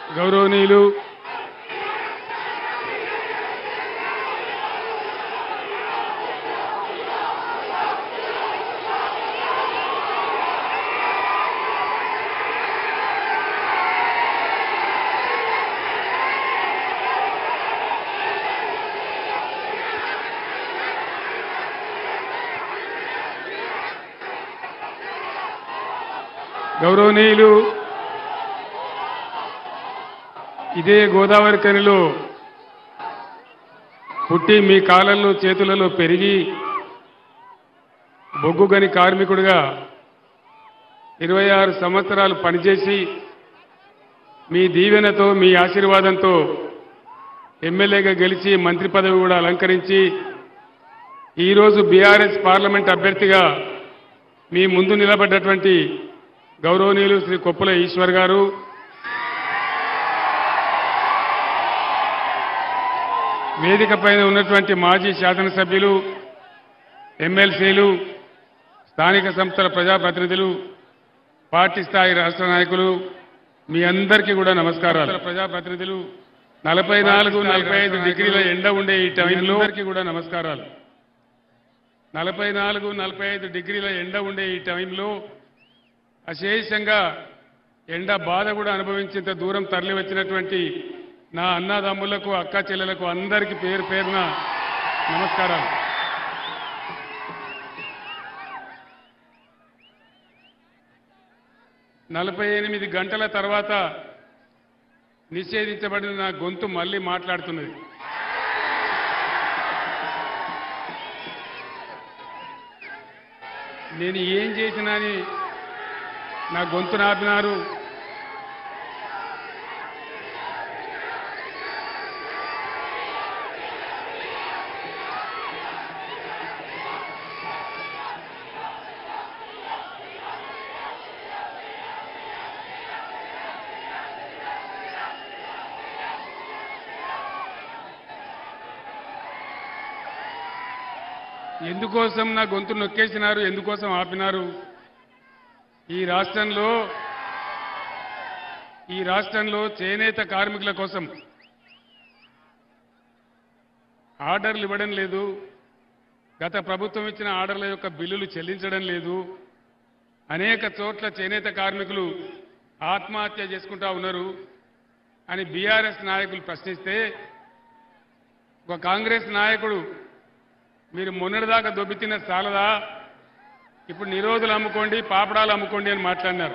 గౌరవనీయులు గౌరవనీయులు ఇదే గోదావరి కనిలో పుట్టి మీ కాలంలో చేతులలో పెరిగి బొగ్గుగని కార్మికుడిగా ఇరవై ఆరు సంవత్సరాలు పనిచేసి మీ దీవెనతో మీ ఆశీర్వాదంతో ఎమ్మెల్యేగా గెలిచి మంత్రి పదవి కూడా అలంకరించి ఈరోజు బీఆర్ఎస్ పార్లమెంట్ అభ్యర్థిగా మీ ముందు నిలబడ్డటువంటి గౌరవనీయులు శ్రీ కొప్పుల ఈశ్వర్ గారు వేదిక పైన ఉన్నటువంటి మాజీ శాసనసభ్యులు ఎమ్మెల్సీలు స్థానిక సంస్థల ప్రజాప్రతినిధులు పార్టీ స్థాయి రాష్ట్ర నాయకులు మీ అందరికీ కూడా నమస్కారాలు ప్రజాప్రతినిధులు నలభై నాలుగు నలభై ఐదు డిగ్రీల ఎండ ఉండే ఈ టైంలో అందరికీ కూడా నమస్కారాలు నలభై నాలుగు నలభై ఐదు డిగ్రీల ఎండ ఉండే ఈ టైంలో అశేషంగా ఎండ బాధ కూడా అనుభవించేంత దూరం తరలి వచ్చినటువంటి నా అన్నదమ్ములకు అక్క చెల్లెలకు అందరికీ పేరు పేరున నమస్కారాలు నలభై ఎనిమిది గంటల తర్వాత నిషేధించబడిన నా గొంతు మళ్ళీ మాట్లాడుతున్నది నేను ఏం చేసినా అని నా గొంతు నాపినారు ఎందుకోసం నా గొంతు నొక్కేసినారు ఎందుకోసం ఆపినారు ఈ రాష్ట్రంలో ఈ రాష్ట్రంలో చేనేత కార్మికుల కోసం ఆర్డర్లు ఇవ్వడం లేదు గత ప్రభుత్వం ఇచ్చిన ఆర్డర్ల యొక్క బిల్లులు చెల్లించడం లేదు అనేక చోట్ల చేనేత కార్మికులు ఆత్మహత్య చేసుకుంటా ఉన్నారు అని బీఆర్ఎస్ నాయకులు ప్రశ్నిస్తే ఒక కాంగ్రెస్ నాయకుడు మీరు మొన్నటిదాకా దొబ్బితిన్న చాలదా ఇప్పుడు నిరోధులు అమ్ముకోండి పాపడాలు అమ్ముకోండి అని మాట్లాడినారు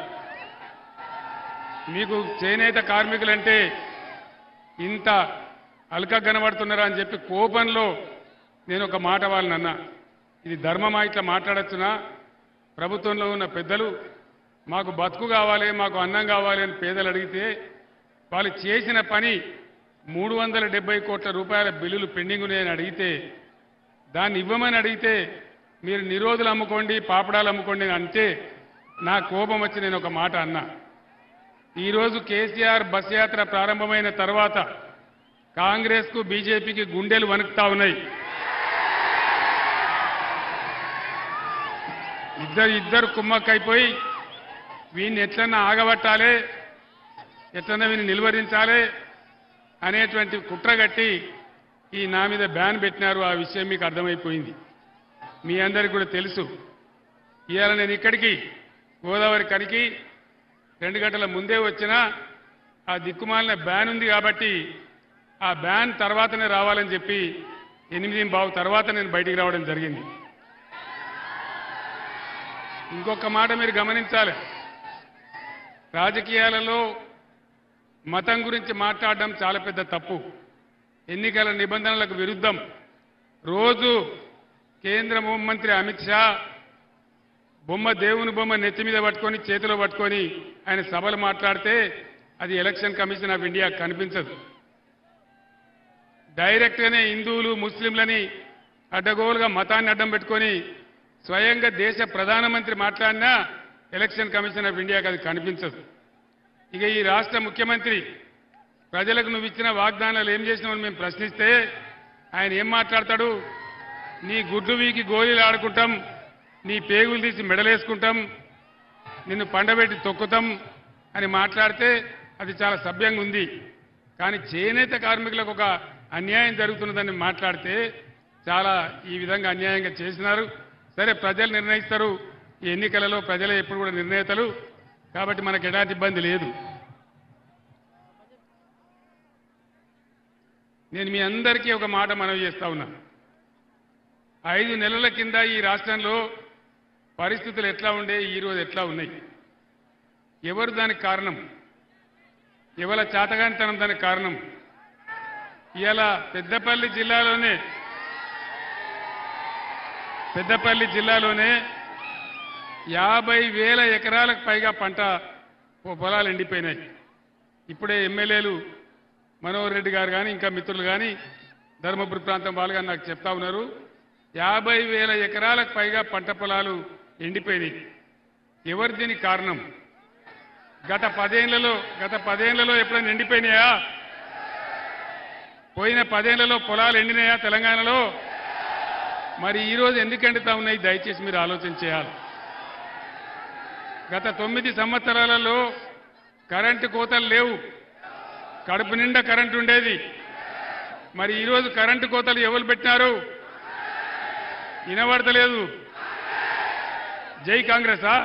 మీకు చేనేత కార్మికులంటే ఇంత అల్క కనబడుతున్నారా అని చెప్పి కోపంలో నేను ఒక మాట వాళ్ళని అన్నా ఇది ధర్మమా ఇట్లా మాట్లాడచ్చునా ప్రభుత్వంలో ఉన్న పెద్దలు మాకు బతుకు కావాలి మాకు అన్నం కావాలి అని పేదలు అడిగితే వాళ్ళు చేసిన పని మూడు వందల డెబ్బై కోట్ల రూపాయల బిల్లులు పెండింగ్ ఉన్నాయని అడిగితే దాన్ని ఇవ్వమని అడిగితే మీరు నిరోధులు అమ్ముకోండి పాపడాలు అమ్ముకోండి అని అంటే నా కోపం వచ్చి నేను ఒక మాట అన్నా ఈరోజు కేసీఆర్ బస్ యాత్ర ప్రారంభమైన తర్వాత కాంగ్రెస్కు బీజేపీకి గుండెలు వణుకుతా ఉన్నాయి ఇద్దరు ఇద్దరు కుమ్మక్కైపోయి వీడిని ఎట్లన్నా ఆగబట్టాలి ఎట్లన్నా వీని నిలువరించాలి అనేటువంటి కుట్రగట్టి ఈ నా మీద బ్యాన్ పెట్టినారు ఆ విషయం మీకు అర్థమైపోయింది మీ అందరికి కూడా తెలుసు ఇవాళ నేను ఇక్కడికి గోదావరి కరికి రెండు గంటల ముందే వచ్చినా ఆ దిక్కుమాలిన బ్యాన్ ఉంది కాబట్టి ఆ బ్యాన్ తర్వాతనే రావాలని చెప్పి ఎనిమిది బావు తర్వాత నేను బయటికి రావడం జరిగింది ఇంకొక మాట మీరు గమనించాలి రాజకీయాలలో మతం గురించి మాట్లాడడం చాలా పెద్ద తప్పు ఎన్నికల నిబంధనలకు విరుద్ధం రోజు కేంద్ర హోంమంత్రి అమిత్ షా బొమ్మ దేవుని బొమ్మ నెత్తి మీద పట్టుకొని చేతిలో పట్టుకొని ఆయన సభలు మాట్లాడితే అది ఎలక్షన్ కమిషన్ ఆఫ్ ఇండియా కనిపించదు డైరెక్ట్గానే హిందువులు ముస్లింలని అడ్డగోలుగా మతాన్ని అడ్డం పెట్టుకొని స్వయంగా దేశ ప్రధానమంత్రి మాట్లాడినా ఎలక్షన్ కమిషన్ ఆఫ్ ఇండియాకి అది కనిపించదు ఇక ఈ రాష్ట్ర ముఖ్యమంత్రి ప్రజలకు నువ్వు ఇచ్చిన వాగ్దానాలు ఏం చేసినావని మేము ప్రశ్నిస్తే ఆయన ఏం మాట్లాడతాడు నీ గుడ్లు వీకి గోళీలు ఆడుకుంటాం నీ పేగులు తీసి మెడలేసుకుంటాం నిన్ను పండబెట్టి తొక్కుతాం అని మాట్లాడితే అది చాలా సభ్యంగా ఉంది కానీ చేనేత కార్మికులకు ఒక అన్యాయం జరుగుతున్నదని మాట్లాడితే చాలా ఈ విధంగా అన్యాయంగా చేసినారు సరే ప్రజలు నిర్ణయిస్తారు ఈ ఎన్నికలలో ప్రజలే ఎప్పుడు కూడా నిర్ణేతలు కాబట్టి మనకు ఎలాంటి ఇబ్బంది లేదు నేను మీ అందరికీ ఒక మాట మనవి చేస్తా ఉన్నా ఐదు నెలల కింద ఈ రాష్ట్రంలో పరిస్థితులు ఎట్లా ఉండే ఈరోజు ఎట్లా ఉన్నాయి ఎవరు దానికి కారణం ఎవల చాతగానితనం దానికి కారణం ఇలా పెద్దపల్లి జిల్లాలోనే పెద్దపల్లి జిల్లాలోనే యాభై వేల ఎకరాలకు పైగా పంట పొ- పొలాలు ఎండిపోయినాయి ఇప్పుడే ఎమ్మెల్యేలు మనోహర్ రెడ్డి గారు కానీ ఇంకా మిత్రులు కానీ ధర్మపురి ప్రాంతం వాళ్ళు కానీ నాకు చెప్తా ఉన్నారు యాభై వేల ఎకరాలకు పైగా పంట పొలాలు ఎండిపోయినాయి ఎవరు దీనికి కారణం గత పదేళ్లలో గత పదేళ్లలో ఎప్పుడైనా ఎండిపోయినాయా పోయిన పదేళ్లలో పొలాలు ఎండినాయా తెలంగాణలో మరి ఈ రోజు ఎందుకు ఎండుతా ఉన్నాయి దయచేసి మీరు ఆలోచన చేయాలి గత తొమ్మిది సంవత్సరాలలో కరెంటు కోతలు లేవు కడుపు నిండా కరెంటు ఉండేది మరి ఈరోజు కరెంటు కోతలు ఎవరు పెట్టినారు వినబడతలేదు జై కాంగ్రెసా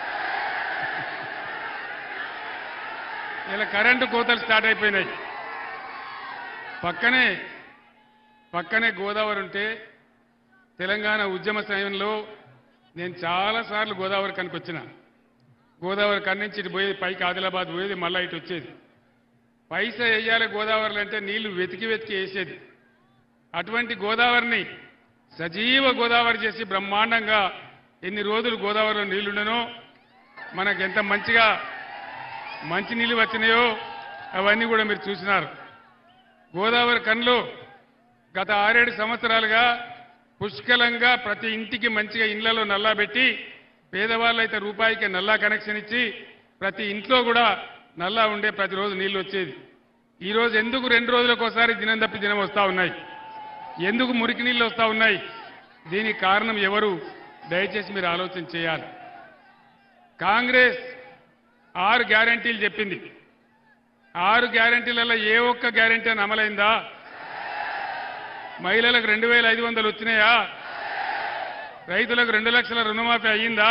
ఇలా కరెంటు కోతలు స్టార్ట్ అయిపోయినాయి పక్కనే పక్కనే గోదావరి ఉంటే తెలంగాణ ఉద్యమ సమయంలో నేను చాలాసార్లు గోదావరి కనికి వచ్చిన గోదావరి కన్ను నుంచి ఇటు పోయేది పైకి ఆదిలాబాద్ పోయేది మళ్ళా ఇటు వచ్చేది పైసా వేయాలి గోదావరిలో అంటే నీళ్లు వెతికి వెతికి వేసేది అటువంటి గోదావరిని సజీవ గోదావరి చేసి బ్రహ్మాండంగా ఎన్ని రోజులు గోదావరిలో నీళ్లుండనో మనకు ఎంత మంచిగా మంచి నీళ్ళు వచ్చినాయో అవన్నీ కూడా మీరు చూసినారు గోదావరి కన్లో గత ఆరేడు సంవత్సరాలుగా పుష్కలంగా ప్రతి ఇంటికి మంచిగా ఇళ్లలో నల్లా పెట్టి పేదవాళ్ళైతే రూపాయికి నల్లా కనెక్షన్ ఇచ్చి ప్రతి ఇంట్లో కూడా నల్లా ఉండే ప్రతిరోజు నీళ్లు వచ్చేది ఈ రోజు ఎందుకు రెండు రోజులకు ఒకసారి దినం తప్పి దినం వస్తా ఉన్నాయి ఎందుకు మురికి నీళ్ళు వస్తా ఉన్నాయి దీనికి కారణం ఎవరు దయచేసి మీరు ఆలోచన చేయాలి కాంగ్రెస్ ఆరు గ్యారంటీలు చెప్పింది ఆరు గ్యారంటీలలో ఏ ఒక్క గ్యారంటీ అని అమలైందా మహిళలకు రెండు వేల ఐదు వందలు వచ్చినాయా రైతులకు రెండు లక్షల రుణమాఫీ అయ్యిందా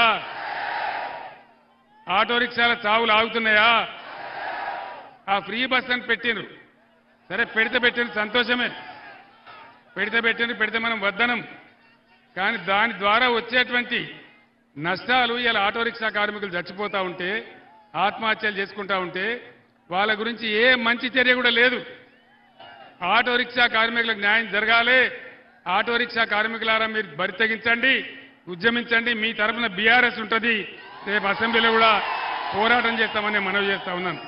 ఆటో రిక్షాల చావులు ఆగుతున్నాయా ఆ ఫ్రీ బస్ అని పెట్టిండ్రు సరే పెడితే పెట్టిండ్రు సంతోషమే పెడితే పెట్టిండ్రు పెడితే మనం వద్దనం కానీ దాని ద్వారా వచ్చేటువంటి నష్టాలు ఇలా ఆటో రిక్షా కార్మికులు చచ్చిపోతా ఉంటే ఆత్మహత్యలు చేసుకుంటా ఉంటే వాళ్ళ గురించి ఏ మంచి చర్య కూడా లేదు ఆటో రిక్షా కార్మికులకు న్యాయం జరగాలి ఆటో రిక్షా కార్మికులారా మీరు బరి తెగించండి ఉద్యమించండి మీ తరఫున బీఆర్ఎస్ ఉంటుంది రేపు అసెంబ్లీలో కూడా పోరాటం చేస్తామని మనవి చేస్తా ఉన్నాను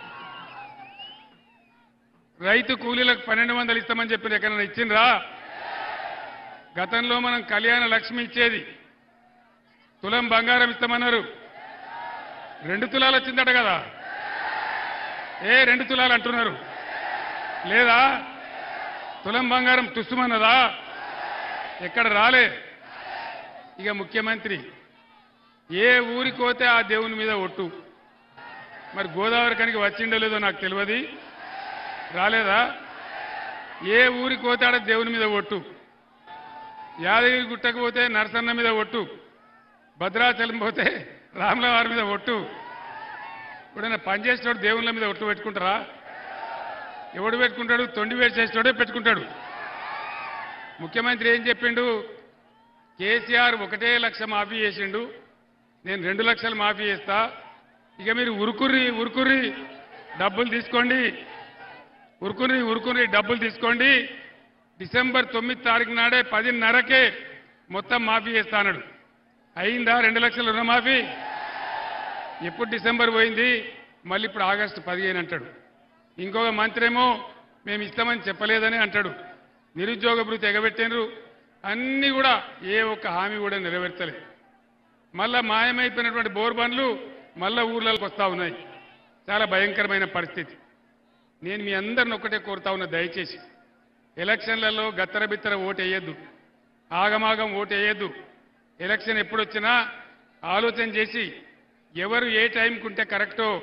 రైతు కూలీలకు పన్నెండు వందలు ఇస్తామని చెప్పి ఎక్కడైనా ఇచ్చిండ్రా గతంలో మనం కళ్యాణ లక్ష్మి ఇచ్చేది తులం బంగారం ఇస్తామన్నారు రెండు తులాలు వచ్చిందట కదా ఏ రెండు తులాలు అంటున్నారు లేదా తులం బంగారం తుస్సుమన్నదా ఎక్కడ రాలే ఇక ముఖ్యమంత్రి ఏ ఊరికి పోతే ఆ దేవుని మీద ఒట్టు మరి గోదావరి కనికి వచ్చిండో లేదో నాకు తెలియదు రాలేదా ఏ ఊరికి పోతే ఆడ దేవుని మీద ఒట్టు యాదగిరి గుట్టకు పోతే నరసన్న మీద ఒట్టు భద్రాచలం పోతే రాముల వారి మీద ఒట్టు ఇప్పుడైనా పనిచేసేటోడు దేవుళ్ళ మీద ఒట్టు పెట్టుకుంటారా ఎవడు పెట్టుకుంటాడు తొండి వేసేటోడే పెట్టుకుంటాడు ముఖ్యమంత్రి ఏం చెప్పిండు కేసీఆర్ ఒకటే లక్ష మాఫీ చేసిండు నేను రెండు లక్షలు మాఫీ చేస్తా ఇక మీరు ఉరుకుర్రి ఉరుకుర్రి డబ్బులు తీసుకోండి ఉరుకుర్రి ఉరుకుర్రి డబ్బులు తీసుకోండి డిసెంబర్ తొమ్మిది తారీఖు నాడే పదిన్నరకే మొత్తం మాఫీ చేస్తా అన్నాడు అయిందా రెండు లక్షల రుణమాఫీ ఎప్పుడు డిసెంబర్ పోయింది మళ్ళీ ఇప్పుడు ఆగస్టు పదిహేను అంటాడు ఇంకొక మంత్రి ఏమో మేము ఇస్తామని చెప్పలేదని అంటాడు నిరుద్యోగ భృతి ఎగబెట్టినరు అన్నీ కూడా ఏ ఒక్క హామీ కూడా నెరవేర్చలేదు మళ్ళా మాయమైపోయినటువంటి బోర్ బండ్లు మళ్ళా ఊర్లలోకి వస్తా ఉన్నాయి చాలా భయంకరమైన పరిస్థితి నేను మీ అందరిని ఒకటే కోరుతా ఉన్నా దయచేసి ఎలక్షన్లలో గత్తర బిత్తర ఓటు వేయద్దు ఆగమాగం ఓటు వేయద్దు ఎలక్షన్ ఎప్పుడు వచ్చినా ఆలోచన చేసి ఎవరు ఏ టైంకి ఉంటే కరెక్టో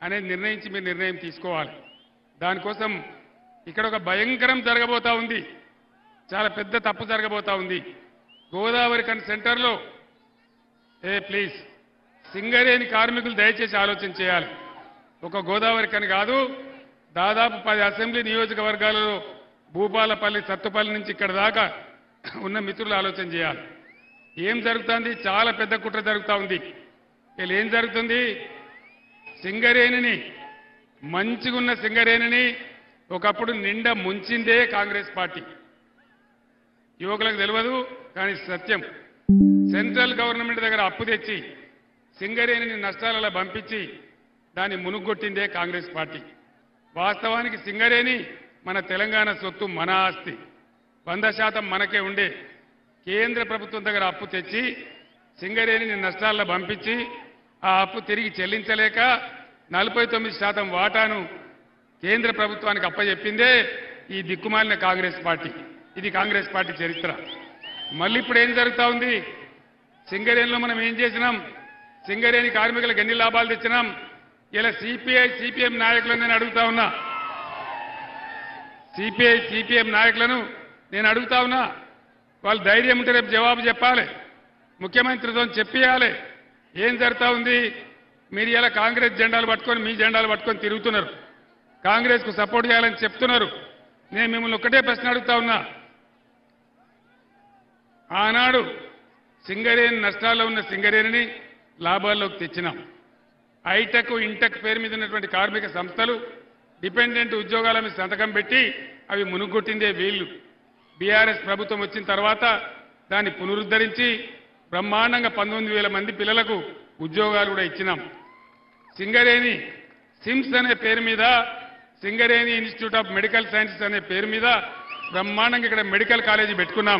అనేది నిర్ణయించి మీరు నిర్ణయం తీసుకోవాలి దానికోసం ఇక్కడ ఒక భయంకరం జరగబోతా ఉంది చాలా పెద్ద తప్పు జరగబోతా ఉంది గోదావరి కన్ సెంటర్లో ఏ ప్లీజ్ సింగరేణి కార్మికులు దయచేసి ఆలోచన చేయాలి ఒక గోదావరి కని కాదు దాదాపు పది అసెంబ్లీ నియోజకవర్గాలలో భూపాలపల్లి సత్తుపల్లి నుంచి ఇక్కడ దాకా ఉన్న మిత్రులు ఆలోచన చేయాలి ఏం జరుగుతుంది చాలా పెద్ద కుట్ర జరుగుతూ ఉంది వీళ్ళు ఏం జరుగుతుంది సింగరేణిని మంచిగున్న సింగరేణిని ఒకప్పుడు నిండా ముంచిందే కాంగ్రెస్ పార్టీ యువకులకు తెలియదు కానీ సత్యం సెంట్రల్ గవర్నమెంట్ దగ్గర అప్పు తెచ్చి సింగరేణిని నష్టాలలో పంపించి దాన్ని మునుగొట్టిందే కాంగ్రెస్ పార్టీ వాస్తవానికి సింగరేణి మన తెలంగాణ సొత్తు మన ఆస్తి వంద శాతం మనకే ఉండే కేంద్ర ప్రభుత్వం దగ్గర అప్పు తెచ్చి సింగరేణిని నష్టాల్లో పంపించి ఆ అప్పు తిరిగి చెల్లించలేక నలభై తొమ్మిది శాతం వాటాను కేంద్ర ప్రభుత్వానికి అప్పచెప్పిందే ఈ దిక్కుమాలిన కాంగ్రెస్ పార్టీ ఇది కాంగ్రెస్ పార్టీ చరిత్ర మళ్ళీ ఇప్పుడు ఏం జరుగుతా ఉంది సింగరేణిలో మనం ఏం చేసినాం సింగరేణి కార్మికులకు ఎన్ని లాభాలు తెచ్చినాం ఇలా సిపిఐ సిపిఎం నాయకులను నేను అడుగుతా ఉన్నా సిపిఐ సిపిఎం నాయకులను నేను అడుగుతా ఉన్నా వాళ్ళు ధైర్యం ఉంటే రేపు జవాబు చెప్పాలి ముఖ్యమంత్రితో చెప్పియాలి ఏం జరుగుతా ఉంది మీరు ఇలా కాంగ్రెస్ జెండాలు పట్టుకొని మీ జెండాలు పట్టుకొని తిరుగుతున్నారు కాంగ్రెస్కు సపోర్ట్ చేయాలని చెప్తున్నారు నేను మిమ్మల్ని ఒక్కటే ప్రశ్న అడుగుతా ఉన్నా ఆనాడు సింగరేణి నష్టాల్లో ఉన్న సింగరేణిని లాభాల్లోకి తెచ్చినాం ఐటెక్ ఇంటెక్ పేరు మీద ఉన్నటువంటి కార్మిక సంస్థలు డిపెండెంట్ ఉద్యోగాల మీద సంతకం పెట్టి అవి మునుగొట్టిందే వీళ్ళు బీఆర్ఎస్ ప్రభుత్వం వచ్చిన తర్వాత దాన్ని పునరుద్ధరించి బ్రహ్మాండంగా పంతొమ్మిది వేల మంది పిల్లలకు ఉద్యోగాలు కూడా ఇచ్చినాం సింగరేణి సిమ్స్ అనే పేరు మీద Singareni institute of medical sciences అనే పేరు మీద బ్రహ్మాండంగా ఇక్కడ మెడికల్ కాలేజీ పెట్టుకున్నాం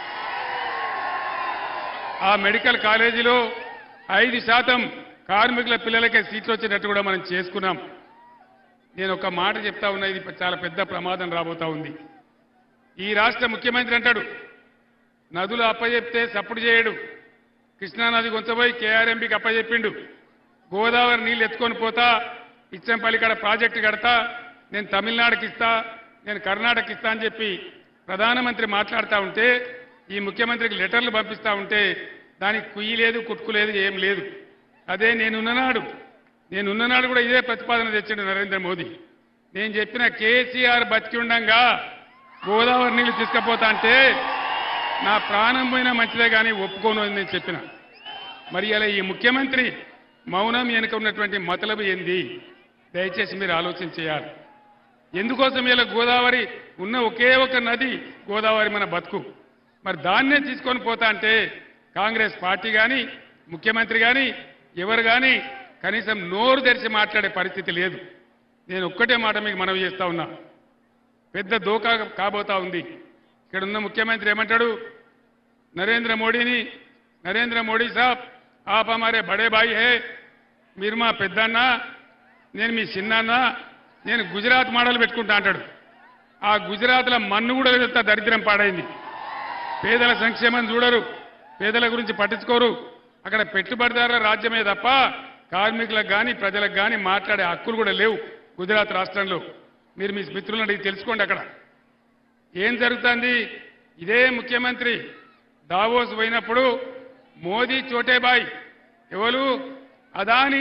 ఆ మెడికల్ కాలేజీలో ఐదు శాతం కార్మికుల పిల్లలకే సీట్లు వచ్చేటట్టు కూడా మనం చేసుకున్నాం నేను ఒక మాట చెప్తా ఉన్నా ఇది చాలా పెద్ద ప్రమాదం రాబోతా ఉంది ఈ రాష్ట్ర ముఖ్యమంత్రి అంటాడు నదులు అప్పచెప్తే సప్పుడు చేయడు కృష్ణానది కొంచెపోయి కేఆర్ఎంబికి అప్పచెప్పిండు గోదావరి నీళ్ళు ఎత్తుకొని పోతా ఇచ్చంపల్లి కాడ ప్రాజెక్టు కడతా నేను తమిళనాడుకి ఇస్తా నేను కర్ణాటక ఇస్తా అని చెప్పి ప్రధానమంత్రి మాట్లాడుతూ ఉంటే ఈ ముఖ్యమంత్రికి లెటర్లు పంపిస్తా ఉంటే దానికి కుయ్యి లేదు కుట్టుకు లేదు ఏం లేదు అదే నేనున్ననాడు నేనున్ననాడు కూడా ఇదే ప్రతిపాదన తెచ్చిండు నరేంద్ర మోదీ నేను చెప్పిన కేసీఆర్ బతికి ఉండంగా గోదావరి నీళ్లు తీసుకుపోతా అంటే నా ప్రాణం పోయినా మంచిదే కానీ ఒప్పుకోను అని నేను చెప్పిన మరి ఇలా ఈ ముఖ్యమంత్రి మౌనం వెనుక ఉన్నటువంటి మతలబు ఏంది దయచేసి మీరు ఆలోచన చేయాలి ఎందుకోసం ఇలా గోదావరి ఉన్న ఒకే ఒక నది గోదావరి మన బతుకు మరి దాన్నే తీసుకొని పోతా అంటే కాంగ్రెస్ పార్టీ కానీ ముఖ్యమంత్రి కానీ ఎవరు కానీ కనీసం నోరు తెరిచి మాట్లాడే పరిస్థితి లేదు నేను ఒక్కటే మాట మీకు మనవి చేస్తా ఉన్నా పెద్ద దోకా కాబోతా ఉంది ఇక్కడ ఉన్న ముఖ్యమంత్రి ఏమంటాడు నరేంద్ర మోడీని నరేంద్ర మోడీ సాబ్ ఆప్ హమారే బడే భాయి హే మీరు మా పెద్దన్న నేను మీ చిన్నాన్న నేను గుజరాత్ మోడల్ పెట్టుకుంటా అంటాడు ఆ గుజరాత్లో మన్ను కూడా వెళ్తా దరిద్రం పాడైంది పేదల సంక్షేమం చూడరు పేదల గురించి పట్టించుకోరు అక్కడ పెట్టుబడిదారుల రాజ్యమే తప్ప కార్మికులకు కానీ ప్రజలకు కానీ మాట్లాడే హక్కులు కూడా లేవు గుజరాత్ రాష్ట్రంలో మీరు మీ మిత్రులను అడిగి తెలుసుకోండి అక్కడ ఏం జరుగుతుంది ఇదే ముఖ్యమంత్రి దావోస్ పోయినప్పుడు మోదీ చోటేబాయ్ ఎవరు అదాని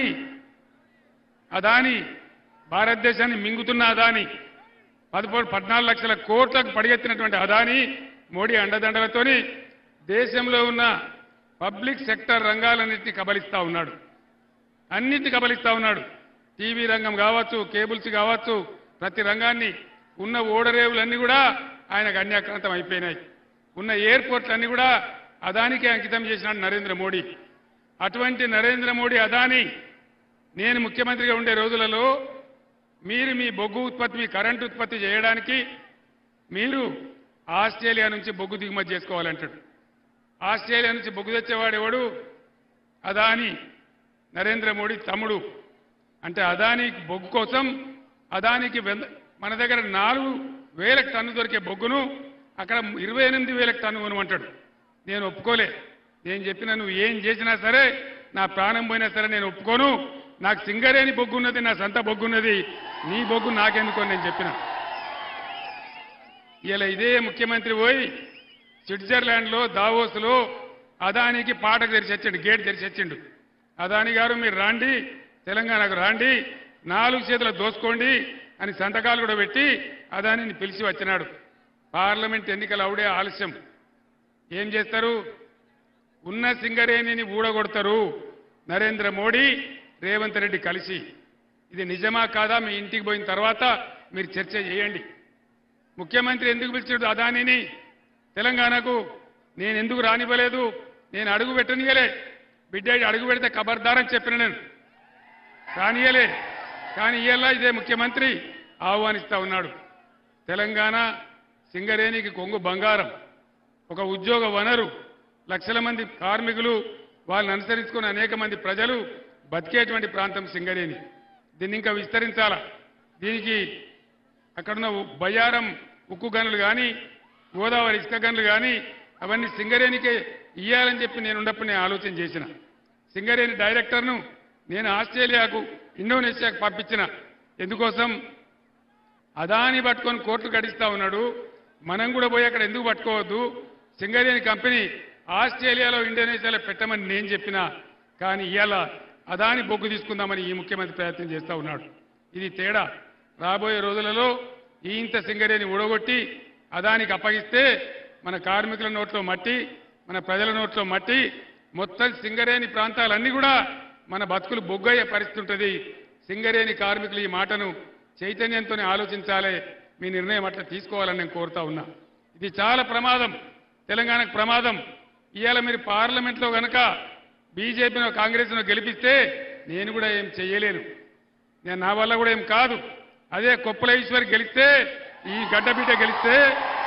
అదాని భారతదేశాన్ని మింగుతున్న అదాని పదమూడు పద్నాలుగు లక్షల కోట్లకు పడిగెత్తినటువంటి అదాని మోడీ అండదండలతోని దేశంలో ఉన్న పబ్లిక్ సెక్టర్ రంగాలన్నింటినీ కబలిస్తా ఉన్నాడు అన్నింటినీ కబలిస్తా ఉన్నాడు టీవీ రంగం కావచ్చు కేబుల్స్ కావచ్చు ప్రతి రంగాన్ని ఉన్న ఓడరేవులన్నీ కూడా ఆయనకు అన్యాక్రాంతం అయిపోయినాయి ఉన్న ఎయిర్పోర్ట్లన్నీ కూడా అదానికే అంకితం చేసినాడు నరేంద్ర మోడీ అటువంటి నరేంద్ర మోడీ అదాని నేను ముఖ్యమంత్రిగా ఉండే రోజులలో మీరు మీ బొగ్గు ఉత్పత్తి మీ కరెంటు ఉత్పత్తి చేయడానికి మీరు ఆస్ట్రేలియా నుంచి బొగ్గు దిగుమతి చేసుకోవాలంటాడు ఆస్ట్రేలియా నుంచి బొగ్గు తెచ్చేవాడు ఎవడు అదాని నరేంద్ర మోడీ తమ్ముడు అంటే అదాని బొగ్గు కోసం అదానికి వెంద- మన దగ్గర నాలుగు వేల టన్ను దొరికే బొగ్గును అక్కడ ఇరవై ఎనిమిది వేలకు టన్ను కొనమంటాడు నేను ఒప్పుకోలే నేను చెప్పిన నువ్వు ఏం చేసినా సరే నా ప్రాణం పోయినా సరే నేను ఒప్పుకోను నాకు సింగరేని బొగ్గున్నది నా సంత బొగ్గున్నది నీ బొగ్గు నాకెందుకు అని నేను చెప్పిన ఇలా ఇదే ముఖ్యమంత్రి పోయి స్విట్జర్లాండ్లో దావోస్లో అదానికి పాటకు తెరిచొచ్చిండు గేట్ తెరిచొచ్చిండు అదాని గారు మీరు రాండి తెలంగాణకు రాండి నాలుగు చేతులు దోసుకోండి అని సంతకాలు కూడా పెట్టి అదానిని పిలిచి వచ్చినాడు పార్లమెంట్ ఎన్నికలు అవుడే ఆలస్యం ఏం చేస్తారు ఉన్న సింగరేణిని ఊడగొడతారు నరేంద్ర మోడీ రేవంత్ రెడ్డి కలిసి ఇది నిజమా కాదా మీ ఇంటికి పోయిన తర్వాత మీరు చర్చ చేయండి ముఖ్యమంత్రి ఎందుకు పిలిచాడు అదానిని తెలంగాణకు నేను ఎందుకు రానివ్వలేదు నేను అడుగు పెట్టనియలే బిడ్డ అడుగు పెడితే ఖబర్దారని చెప్పిన నేను రానియలే కానీ ఇయ్యాల ఇదే ముఖ్యమంత్రి ఆహ్వానిస్తా ఉన్నాడు తెలంగాణ సింగరేణికి కొంగు బంగారం ఒక ఉద్యోగ వనరు లక్షల మంది కార్మికులు వాళ్ళని అనుసరించుకున్న అనేక మంది ప్రజలు బతికేటువంటి ప్రాంతం సింగరేణి దీన్ని ఇంకా విస్తరించాలా దీనికి అక్కడున్న ఉ- బయ్యారం ఉక్కు గనులు కానీ గోదావరి ఇసుక గనులు కానీ అవన్నీ సింగరేణికే ఇయ్యాలని చెప్పి నేను ఉన్నప్పుడు నేను ఆలోచన చేసిన సింగరేణి డైరెక్టర్ను నేను ఆస్ట్రేలియాకు ఇండోనేషియాకు పంపించిన ఎందుకోసం అదాని పట్టుకొని కోర్టు గడిస్తా ఉన్నాడు మనం కూడా పోయి అక్కడ ఎందుకు పట్టుకోవద్దు సింగరేణి కంపెనీ ఆస్ట్రేలియాలో ఇండోనేషియాలో పెట్టమని నేను చెప్పినా కానీ ఇవాళ అదాని బొగ్గు తీసుకుందామని ఈ ముఖ్యమంత్రి ప్రయత్నం చేస్తా ఉన్నాడు ఇది తేడా రాబోయే రోజులలో ఈ ఇంత సింగరేణి ఊడగొట్టి అదానికి అప్పగిస్తే మన కార్మికుల నోట్లో మట్టి మన ప్రజల నోట్లో మట్టి మొత్తం సింగరేణి ప్రాంతాలన్నీ కూడా మన బతుకులు బొగ్గయ్యే పరిస్థితి ఉంటుంది సింగరేణి కార్మికులు ఈ మాటను చైతన్యంతోనే ఆలోచించాలి మీ నిర్ణయం అట్లా తీసుకోవాలని నేను కోరుతా ఉన్నా ఇది చాలా ప్రమాదం తెలంగాణకు ప్రమాదం ఇవాళ మీరు పార్లమెంట్లో గనక బీజేపీనో కాంగ్రెస్నో గెలిపిస్తే నేను కూడా ఏం చెయ్యలేను నేను నా వల్ల కూడా ఏం కాదు అదే కొప్పుల ఈశ్వర్ గెలిస్తే ఈ గడ్డబిడ్డ గెలిస్తే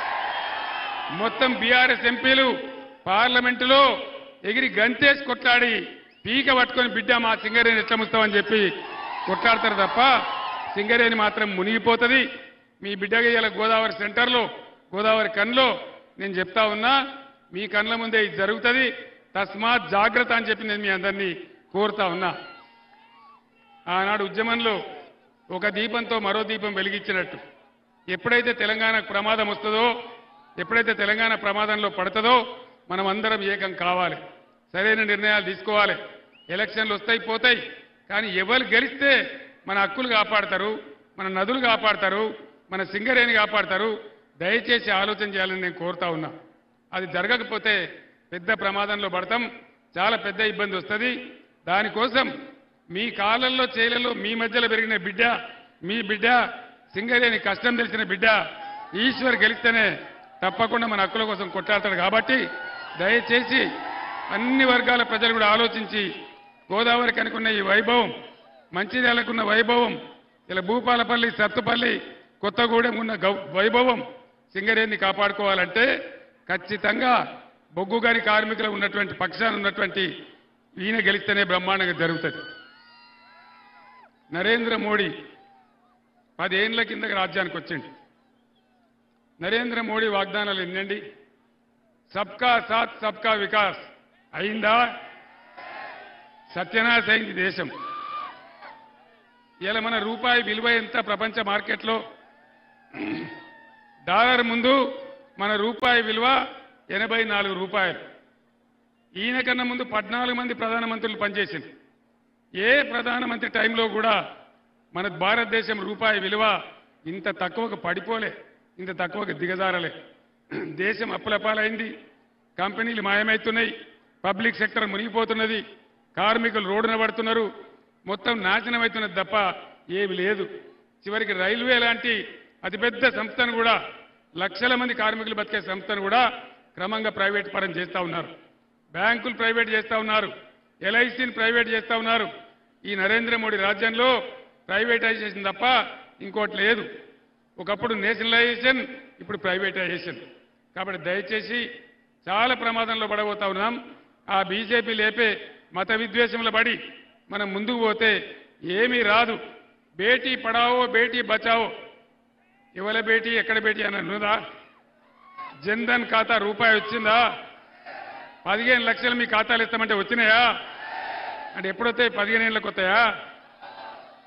మొత్తం బీఆర్ఎస్ ఎంపీలు పార్లమెంటులో ఎగిరి గంతేసి కొట్లాడి పీక పట్టుకొని బిడ్డ మా సింగరేణి ఎట్లా ముస్తామని చెప్పి కొట్లాడతారు తప్ప సింగరేణి మాత్రం మునిగిపోతుంది మీ బిడ్డగా ఇలా గోదావరి సెంటర్లో గోదావరి కన్లో నేను చెప్తా ఉన్నా మీ కళ్ళ ముందే ఇది జరుగుతుంది తస్మాత్ జాగ్రత్త అని చెప్పి నేను మీ అందరినీ కోరుతా ఉన్నా ఆనాడు ఉద్యమంలో ఒక దీపంతో మరో దీపం వెలిగించినట్టు ఎప్పుడైతే తెలంగాణకు ప్రమాదం వస్తుందో ఎప్పుడైతే తెలంగాణ ప్రమాదంలో పడుతుందో మనం అందరం ఏకం కావాలి సరైన నిర్ణయాలు తీసుకోవాలి ఎలక్షన్లు వస్తాయి పోతాయి కానీ ఎవరు గెలిస్తే మన హక్కులు కాపాడతారు మన నదులు కాపాడతారు మన సింగరేణి కాపాడతారు దయచేసి ఆలోచన చేయాలని నేను కోరుతా ఉన్నా అది జరగకపోతే పెద్ద ప్రమాదంలో పడతాం చాలా పెద్ద ఇబ్బంది వస్తుంది దానికోసం మీ కాళ్ళల్లో చేలల్లో మీ మధ్యలో పెరిగిన బిడ్డ మీ బిడ్డ సింగరేణి కష్టం తెలిసిన బిడ్డ ఈశ్వర్ గెలిస్తేనే తప్పకుండా మన హక్కుల కోసం కొట్లాడతాడు కాబట్టి దయచేసి అన్ని వర్గాల ప్రజలు కూడా ఆలోచించి గోదావరికి అనుకున్న ఈ వైభవం మంచిర్యాలకున్న వైభవం ఇలా భూపాలపల్లి సత్తుపల్లి కొత్తగూడెం ఉన్న గౌ- వైభవం సింగరేణిని కాపాడుకోవాలంటే ఖచ్చితంగా బొగ్గు గారి కార్మికులు ఉన్నటువంటి పక్షాన ఉన్నటువంటి ఈయన గెలిస్తేనే బ్రహ్మాండంగా జరుగుతుంది నరేంద్ర మోడీ పదేండ్ల కిందకి రాజ్యానికి వచ్చిండు నరేంద్ర మోడీ వాగ్దానాలు ఎన్నండి సబ్కా సాత్ సబ్కా వికాస్ అయిందా సత్యనాశ అయింది దేశం ఇలా మన రూపాయి విలువ ఎంత ప్రపంచ మార్కెట్లో డాలర్ ముందు మన రూపాయి విలువ ఎనభై నాలుగు రూపాయలు ఈయన కన్నా ముందు పద్నాలుగు మంది ప్రధానమంత్రులు పనిచేసింది ఏ ప్రధానమంత్రి టైంలో కూడా మన భారతదేశం రూపాయి విలువ ఇంత తక్కువకు పడిపోలే ఇంత తక్కువకు దిగజారలే దేశం అప్పులపాలైంది కంపెనీలు మాయమవుతున్నాయి పబ్లిక్ సెక్టర్ మునిగిపోతున్నది కార్మికులు రోడ్డున పడుతున్నారు మొత్తం నాశనం అవుతున్నది తప్ప ఏమి లేదు చివరికి రైల్వే లాంటి అతిపెద్ద సంస్థను కూడా లక్షల మంది కార్మికులు బతికే సంస్థను కూడా క్రమంగా ప్రైవేట్ పరం చేస్తా ఉన్నారు బ్యాంకులు ప్రైవేట్ చేస్తా ఉన్నారు ఎల్ఐసిని ప్రైవేట్ చేస్తా ఉన్నారు ఈ నరేంద్ర మోడీ రాజ్యంలో ప్రైవేటైజేషన్ తప్ప ఇంకోటి లేదు ఒకప్పుడు నేషనలైజేషన్ ఇప్పుడు ప్రైవేటైజేషన్ కాబట్టి దయచేసి చాలా ప్రమాదంలో పడబోతా ఉన్నాం ఆ బీజేపీ లేపే మత విద్వేషంలో పడి మనం ముందుకు పోతే ఏమీ రాదు బేటీ పడావో బేటీ బచావో ఇవాళ బేటీ ఎక్కడ బేటీ అని ఉన్నదా జన్ధన్ ఖాతా రూపాయి వచ్చిందా పదిహేను లక్షలు మీ ఖాతాలు ఇస్తామంటే వచ్చినాయా అంటే ఎప్పుడొస్తాయి పదిహేను ఏళ్ళకి వస్తాయా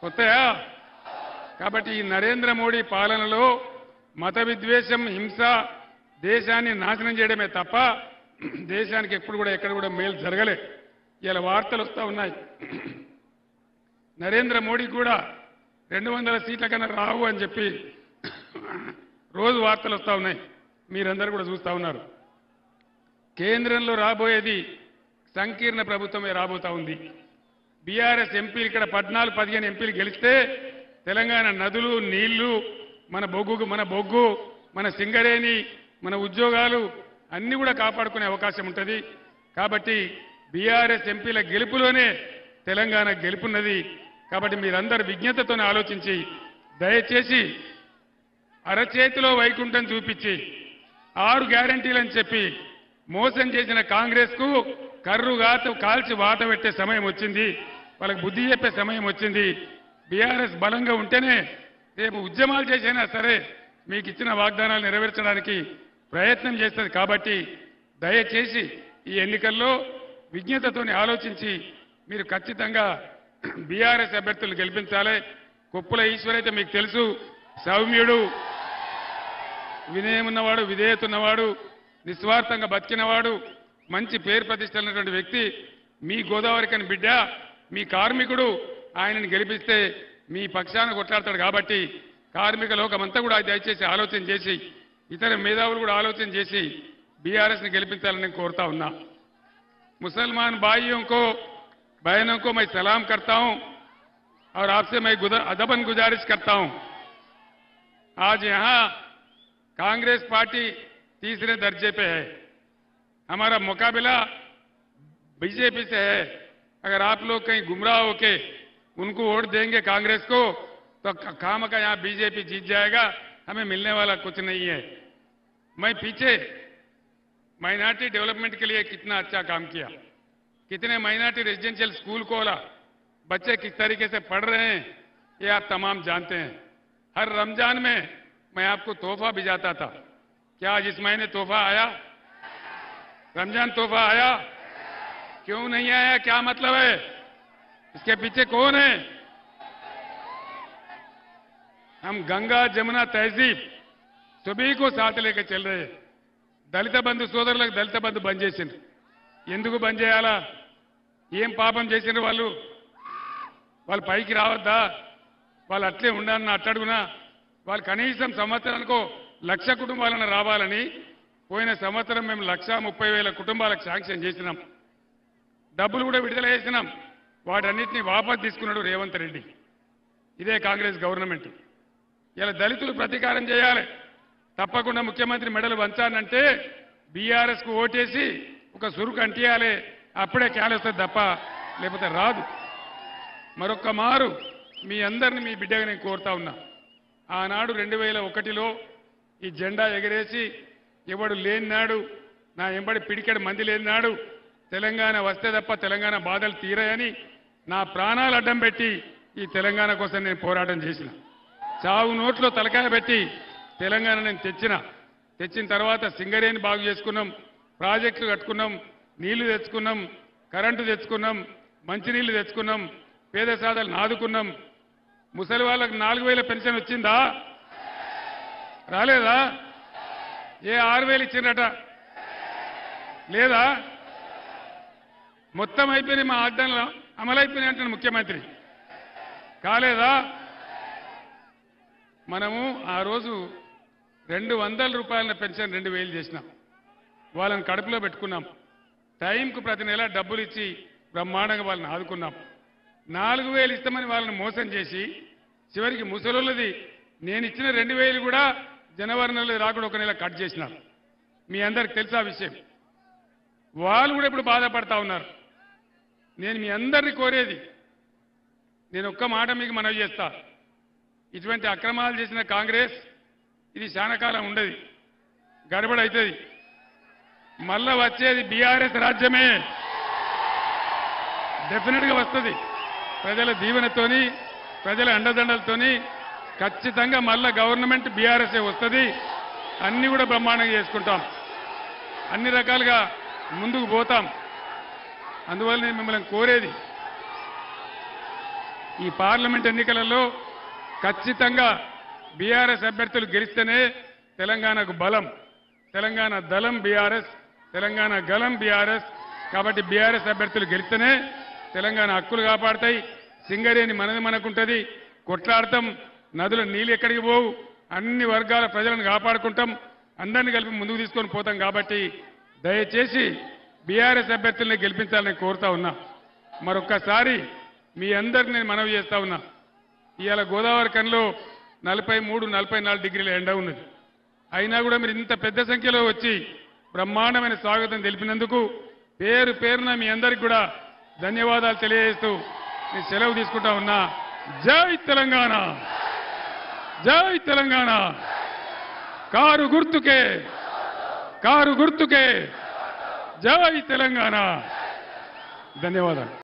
వస్తాయా కాబట్టి ఈ నరేంద్ర మోడీ పాలనలో మత విద్వేషం హింస దేశాన్ని నాశనం చేయడమే తప్ప దేశానికి ఎప్పుడు కూడా ఎక్కడ కూడా మేలు జరగలే ఇలా వార్తలు వస్తూ ఉన్నాయి నరేంద్ర మోడీ కూడా రెండు వందల సీట్ల కన్నా రావు అని చెప్పి రోజు వార్తలు వస్తూ ఉన్నాయి మీరందరూ కూడా చూస్తూ ఉన్నారు కేంద్రంలో రాబోయేది సంకీర్ణ ప్రభుత్వమే రాబోతా ఉంది బీఆర్ఎస్ ఎంపీలు ఇక్కడ పద్నాలుగు పదిహేను ఎంపీలు గెలిస్తే తెలంగాణ నదులు నీళ్లు మన బొగ్గు మన బొగ్గు మన సింగరేణి మన ఉద్యోగాలు అన్ని కూడా కాపాడుకునే అవకాశం ఉంటుంది కాబట్టి బీఆర్ఎస్ ఎంపీల గెలుపులోనే తెలంగాణ గెలుపున్నది కాబట్టి మీరందరూ విజ్ఞతతోనే ఆలోచించి దయచేసి అరచేతిలో వైకుంఠం చూపించి ఆరు గ్యారంటీలని చెప్పి మోసం చేసిన కాంగ్రెస్ కు కర్రు గాత కాల్చి వాత పెట్టే సమయం వచ్చింది వాళ్ళకి బుద్ధి చెప్పే సమయం వచ్చింది బీఆర్ఎస్ బలంగా ఉంటేనే రేపు ఉద్యమాలు చేసైనా సరే మీకు ఇచ్చిన వాగ్దానాలు నెరవేర్చడానికి ప్రయత్నం చేస్తుంది కాబట్టి దయచేసి ఈ ఎన్నికల్లో విజ్ఞతతోని ఆలోచించి మీరు ఖచ్చితంగా బీఆర్ఎస్ అభ్యర్థులు గెలిపించాలి కుప్పుల ఈశ్వర్ అయితే మీకు తెలుసు సౌమ్యుడు వినయం ఉన్నవాడు విధేయత ఉన్నవాడు నిస్వార్థంగా బతికినవాడు మంచి పేరు ప్రతిష్టలున్నటువంటి వ్యక్తి మీ గోదావరికని బిడ్డ మీ కార్మికుడు ఆయనను గెలిపిస్తే మీ పక్షాన కొట్లాడతాడు కాబట్టి కార్మిక లోకమంతా కూడా దయచేసి ఆలోచన చేసి ఇతర మేధావులు కూడా ఆలోచన చేసి బీఆర్ఎస్ని గెలిపించాలని నేను కోరుతా ఉన్నా मुसलमान भाइयों को बहनों को मैं सलाम करता हूं और आपसे मैं गुदा- अदबन गुजारिश करता हूं आज यहां कांग्रेस पार्टी तीसरे दर्जे पे है हमारा मुकाबला बीजेपी से है अगर आप लोग कहीं गुमराह होके उनको वोट देंगे कांग्रेस को तो क- काम का यहां बीजेपी जीत जाएगा हमें मिलने वाला कुछ नहीं है मैं पीछे माइनॉरिटी डेवलपमेंट के लिए कितना अच्छा काम किया कितने माइनॉरिटी रेजिडेंशियल स्कूल खोला बच्चे किस तरीके से पढ़ रहे हैं ये आप तमाम जानते हैं हर रमजान में मैं आपको तोहफा भिजाता था क्या आज इस महीने तोहफा आया रमजान तोहफा आया क्यों नहीं आया क्या मतलब है इसके पीछे कौन है हम गंगा जमुना तहजीब सभी को साथ लेकर चल रहे हैं దళిత బంధు సోదరులకు దళిత బంధు బంద్ చేసిండ్రు ఎందుకు బంద్ చేయాలా ఏం పాపం చేసిండ్రు వాళ్ళు వాళ్ళు పైకి రావద్దా వాళ్ళు అట్లే ఉండాలని అట్టడుగునా వాళ్ళు కనీసం సంవత్సరానికో లక్ష కుటుంబాలను రావాలని పోయిన సంవత్సరం మేము లక్ష ముప్పై వేల కుటుంబాలకు శాంక్షన్ చేసినాం డబ్బులు కూడా విడుదల చేసినాం వాటన్నిటిని వాపస్ తీసుకున్నాడు రేవంత్ రెడ్డి ఇదే కాంగ్రెస్ గవర్నమెంట్ ఇలా దళితులు ప్రతీకారం చేయాలి తప్పకుండా ముఖ్యమంత్రి మెడలు వంచానంటే బీఆర్ఎస్ కు ఓటేసి ఒక సురుకు అంటియాలి అప్పుడే వస్తుంది తప్ప లేకపోతే రాదు మరొక్క మారు మీ అందరిని మీ బిడ్డగా నేను కోరుతా ఉన్నా ఆనాడు రెండు వేల ఒకటిలో ఈ జెండా ఎగరేసి ఎవడు లేనినాడు నా ఎంబడి పిడికెడు మంది లేనినాడు తెలంగాణ వస్తే తప్ప తెలంగాణ బాధలు తీరాయని నా ప్రాణాలు అడ్డం పెట్టి ఈ తెలంగాణ కోసం నేను పోరాటం చేసిన చావు నోట్లో తలకాయ పెట్టి తెలంగాణ నేను తెచ్చిన తెచ్చిన తర్వాత సింగరేణి బాగు చేసుకున్నాం ప్రాజెక్టులు కట్టుకున్నాం నీళ్లు తెచ్చుకున్నాం కరెంటు తెచ్చుకున్నాం మంచినీళ్లు తెచ్చుకున్నాం పేద సాధలు ఆదుకున్నాం ముసలి వాళ్ళకి నాలుగు వేల పెన్షన్ వచ్చిందా రాలేదా ఏ ఆరు వేలు ఇచ్చిందట లేదా మొత్తం అయిపోయినాయి మా ఆజ్ఞలు అమలైపోయినాయి అంటాడు ముఖ్యమంత్రి కాలేదా మనము ఆ రోజు రెండు వందల రూపాయల పెన్షన్ రెండు వేలు చేసినాం వాళ్ళని కడుపులో పెట్టుకున్నాం టైంకు ప్రతి నెల డబ్బులు ఇచ్చి బ్రహ్మాండంగా వాళ్ళని ఆదుకున్నాం నాలుగు వేలు ఇస్తామని వాళ్ళని మోసం చేసి చివరికి ముసలోళ్ళది నేను ఇచ్చిన రెండు వేలు కూడా జనవరి నెలలో రాకుండా ఒక నెల కట్ చేసినారు మీ అందరికి తెలుసా ఆ విషయం వాళ్ళు కూడా ఇప్పుడు బాధపడతా ఉన్నారు నేను మీ అందరినీ కోరేది నేను ఒక్క మాట మీకు మనవి చేస్తా ఇటువంటి అక్రమాలు చేసిన కాంగ్రెస్ ఇది శానకాలం ఉండదు గడబడ అవుతుంది మళ్ళా వచ్చేది బీఆర్ఎస్ రాజ్యమే డెఫినెట్ గా వస్తుంది ప్రజల దీవెనతోని ప్రజల అండదండలతోని ఖచ్చితంగా మళ్ళా గవర్నమెంట్ బీఆర్ఎస్ వస్తుంది అన్ని కూడా బ్రహ్మాండంగా చేసుకుంటాం అన్ని రకాలుగా ముందుకు పోతాం అందువల్ల నేను మిమ్మల్ని కోరేది ఈ పార్లమెంట్ ఎన్నికలలో ఖచ్చితంగా బీఆర్ఎస్ అభ్యర్థులు గెలిస్తేనే తెలంగాణకు బలం తెలంగాణ దళం బీఆర్ఎస్ తెలంగాణ గలం బీఆర్ఎస్ కాబట్టి బీఆర్ఎస్ అభ్యర్థులు గెలిస్తేనే తెలంగాణ హక్కులు కాపాడతాయి సింగరేణి మనది మనకుంటది కొట్లాడతాం నదుల నీళ్ళు ఎక్కడికి పోవు అన్ని వర్గాల ప్రజలను కాపాడుకుంటాం అందరినీ కలిపి ముందుకు తీసుకొని పోతాం కాబట్టి దయచేసి బీఆర్ఎస్ అభ్యర్థుల్ని గెలిపించాలని కోరుతా ఉన్నా మరొక్కసారి మీ అందరిని నేను మనవి చేస్తా ఉన్నా ఇవాళ గోదావరి కన్లో నలభై మూడు నలభై నాలుగు డిగ్రీల ఎండ ఉన్నది అయినా కూడా మీరు ఇంత పెద్ద సంఖ్యలో వచ్చి బ్రహ్మాండమైన స్వాగతం తెలిపినందుకు పేరు పేరున మీ అందరికి కూడా ధన్యవాదాలు తెలియజేస్తూ నేను సెలవు తీసుకుంటా ఉన్నా జై తెలంగాణ జై తెలంగాణ కారు గుర్తుకే కారు గుర్తుకే జై తెలంగాణ ధన్యవాదాలు